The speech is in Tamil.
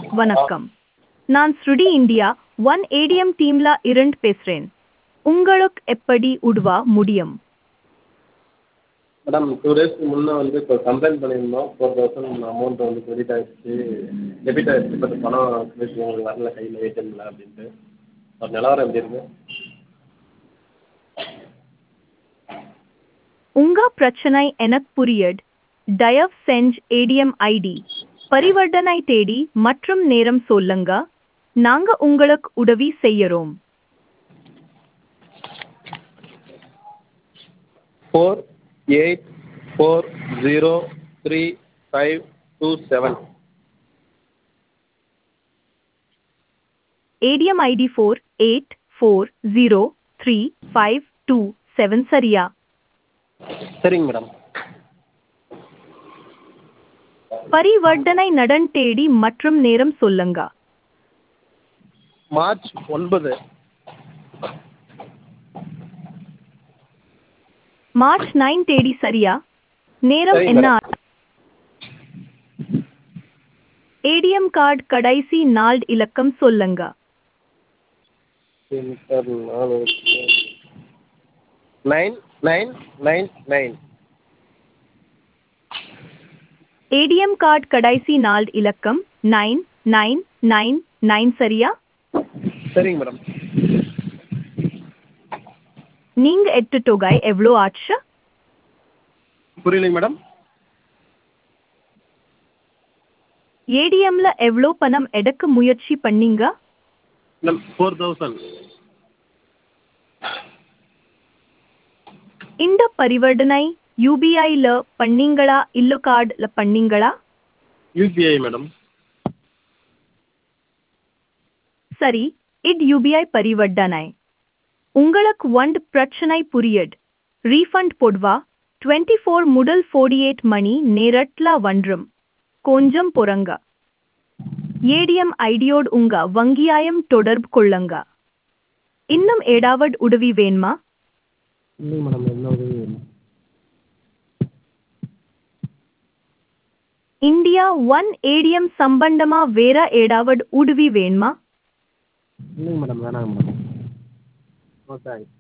வணக்கம் நான் ஸ்ருடி இந்தியா ஒன் ஏடிஎம் டீம்ல இருந்து பேசுறேன் உங்களுக்கு எப்படி உதவ முடியும் மேடம் டூ டேஸ்க்கு முன்னே வந்து இப்போ கம்ப்ளைண்ட் பண்ணியிருந்தோம் ஃபோர் தௌசண்ட் அமௌண்ட் வந்து கிரெடிட் ஆகிடுச்சு டெபிட் ஆகிடுச்சு பட் பணம் திருப்பி உங்களுக்கு வரல கையில் ஏடிஎம்மில் அப்படின்ட்டு ஒரு நிலவரம் எப்படி இருக்குது உங்க பிரச்சனை எனக்கு புரியுது தயவு செஞ்சு ஏடிஎம் ஐடி பரிவர்த்தனை தேதி மற்றும் நேரம் சொல்லுங்க நாங்க உங்களுக்கு உதவி செய்யறோம் four eight four zero three five two seven ATM ID four eight four zero three five two seven சரியா சரிங்க மேடம் பரிவர்த்தனை நடன் தேதி மற்றும் நேரம் சொல்லுங்க மார்ச் ஒன்பது மார்ச் நைன் தேதி சரியா நேரம் சரி, என்ன madam. ஏடிஎம் கார்டு கடைசி நாள் இலக்கம் சொல்லுங்க nine nine nine nine ATM card கடைசி நாள் இலக்கம் நைன் நைன் நைன் நைன் சரியா சரிங்க மேடம் நீங்க எட்டு தொகை எவ்வளோ ஆச்சு புரியலைங்க மேடம் ஏடிஎம்ல எவ்வளோ பணம் எடுக்க முயற்சி பண்ணீங்க மேம் ஃபோர் தௌசண்ட் இந்த பரிவர்த்தனை யூபிஐல பண்ணீங்களா இல்ல கார்டுல பண்ணீங்களா யூபிஐ மேடம் சரி இது யூபிஐ பரிவர்த்தனை உங்களுக்கு ஒன்று பிரச்சனை புரியுது ரீஃபண்ட் போடுவா டுவெண்ட்டி ஃபோர் முதல் ஃபோர்டி எயிட் மணி நேரட்ல வந்துரும் கொஞ்சம் பொறுங்க ஏடிஎம் ஐடியோடு உங்க வங்கியாயம் தொடர்பு கொள்ளுங்க இன்னும் ஏதாவது உதவி வேணுமா இல்லைங்க மேடம் என்ன உதவி வேணும் இந்தியா ஒன் ஏடிஎம் சம்பந்தமா வேற ஏதாவது உதவி வேணுமா இல்லைங்க மேடம் வேணாங்க மேடம் ஓகே